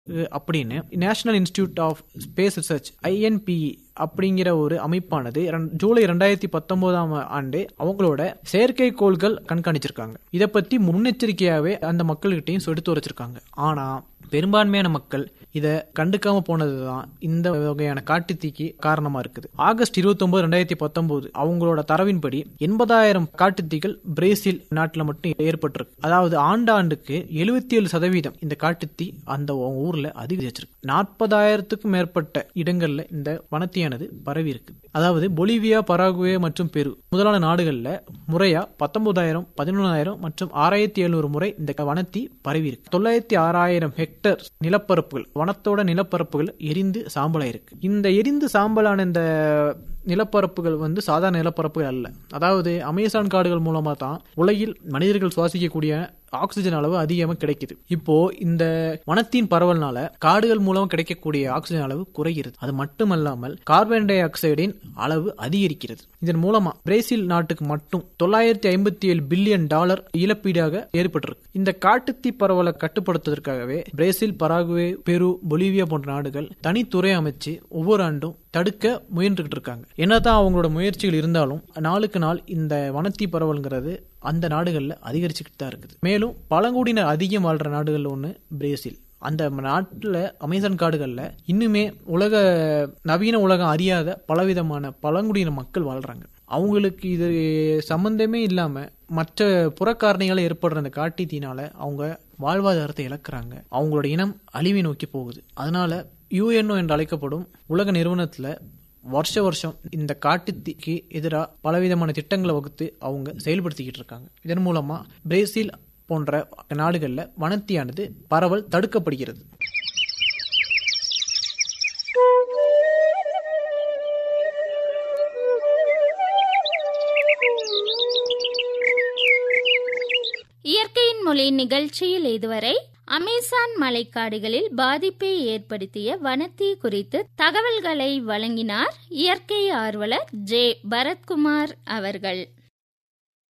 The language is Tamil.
அப்படின்னு national institute of space research INPE அப்படிங்கிற ஒரு அமைப்பானது இரண்டு- ஜூலை ரெண்டாயிரத்தி பத்தொன்பதாம் ஆண்டு அவங்களோட செயற்கைக்கோள்கள் கண்காணிச்சிருக்காங்க இதை பத்தி முன்னெச்சரிக்கையாவே அந்த மக்கள்கிட்டையும் எடுத்து வச்சிருக்காங்க ஆனா பெரும்பான்மையான மக்கள் இதை கண்டுக்காம போனதுதான் இந்த வகையான காட்டுத்தீக்கு காரணமா இருக்குது ஆகஸ்ட் இருபத்தி ஒன்பது ரெண்டாயிரத்தி பத்தொன்பது அவங்களோட தரவின்படி எண்பதாயிரம் காட்டுத்தீகள் பிரேசில் நாட்டில் மட்டும் ஏற்பட்டிருக்கு அதாவது ஆண்டாண்டுக்கு எழுபத்தி ஏழு சதவீதம் இந்த காட்டுத்தீ அந்த ஊர்ல அதிகரிச்சிருக்கு நாற்பதாயிரத்துக்கும் மேற்பட்ட இடங்கள்ல இந்த வனத்தீயானது பரவி இருக்கு அதாவது பொலிவியா பராகுவே மற்றும் பெரு முதலான நாடுகள்ல முறையா பத்தொன்பதாயிரம் பதினொன்றாயிரம் மற்றும் ஆறாயிரத்தி எழுநூறு முறை இந்த வனத்தீ பரவி இருக்கு தொள்ளாயிரத்தி ஆறாயிரம் ஹெக்டர் நிலப்பரப்புகள் வனத்தோட நிலப்பரப்புகள் எரிந்து சாம்பலாயிருக்கு இந்த எரிந்து சாம்பலான இந்த நிலப்பரப்புகள் வந்து சாதாரண நிலப்பரப்புகள் அல்ல அதாவது அமேசான் காடுகள் மூலமா தான் உலகில் மனிதர்கள் சுவாசிக்கக்கூடிய ஆக்சிஜன் அளவு அதிகமாக கிடைக்குது இப்போ இந்த வனத்தின் பரவல்னால காடுகள் மூலம் கிடைக்கக்கூடிய ஆக்சிஜன் அளவு குறைகிறது அது மட்டுமல்லாமல் கார்பன் டை ஆக்சைடின் அளவு அதிகரிக்கிறது இதன் மூலமா பிரேசில் நாட்டுக்கு மட்டும் தொள்ளாயிரத்தி ஐம்பத்தி ஏழு பில்லியன் டாலர் இழப்பீடாக ஏற்பட்டிருக்கு இந்த காட்டுத்தீ பரவலை கட்டுப்படுத்துவதற்காகவே பிரேசில் பராகுவே பெரு பொலிவியா போன்ற நாடுகள் தனித்துறை அமைச்சு ஒவ்வொரு ஆண்டும் தடுக்க முயன்றுகிட்டு இருக்காங்க என்னதான் அவங்களோட முயற்சிகள் இருந்தாலும் நாளுக்கு நாள் இந்த வனத்தீ பரவல்ங்கிறது அந்த நாடுகள்ல அதிகரிச்சுக்கிட்டு தான் இருக்குது மேலும் பழங்குடியினர் அதிகம் வாழ்ற நாடுகள்ல ஒன்று பிரேசில் அந்த நாட்டில் அமேசான் காடுகளில் இன்னுமே உலக நவீன உலகம் அறியாத பலவிதமான பழங்குடியின மக்கள் வாழ்றாங்க அவங்களுக்கு இது சம்பந்தமே இல்லாம மற்ற புறக்காரணிகளை ஏற்படுற அந்த காட்டுத்தீனால அவங்க வாழ்வாதாரத்தை இழக்கிறாங்க அவங்களோட இனம் அழிவை நோக்கி போகுது அதனால யுஎன்ஓ என்று அழைக்கப்படும் உலக நிறுவனத்துல வருஷ வருஷம் இந்த காட்டுத்தீக்கு எதிராக பலவிதமான திட்டங்களை வகுத்து அவங்க செயல்படுத்திக்கிட்டு இருக்காங்க இதன் மூலமா பிரேசில் போன்ற நாடுகளில் வனத்தீயானது பரவல் தடுக்கப்படுகிறது இயற்கையின் மொழி நிகழ்ச்சியில் இதுவரை அமேசான் மலைக்காடுகளில் பாதிப்பை ஏற்படுத்திய வனத்தீ குறித்து தகவல்களை வழங்கினார் இயற்கை ஆர்வலர் ஜே பரத்குமார் அவர்கள்